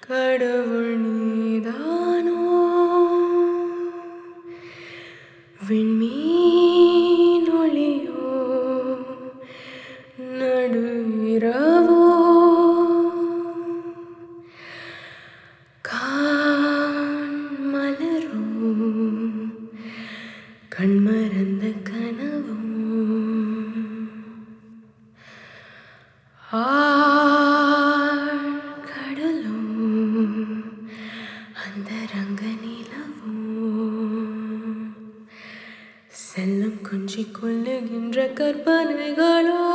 கடவுள் நீதானோ விண்மீன் ஒளியோ நடு இரவோ கான் மலரோ கண்மறந்த கனவோ ஆழ்கடலோ அந்த ரங்க நிலவோ செல்லம் கொஞ்சி கொள்ளுகின்ற கற்பனைகளோ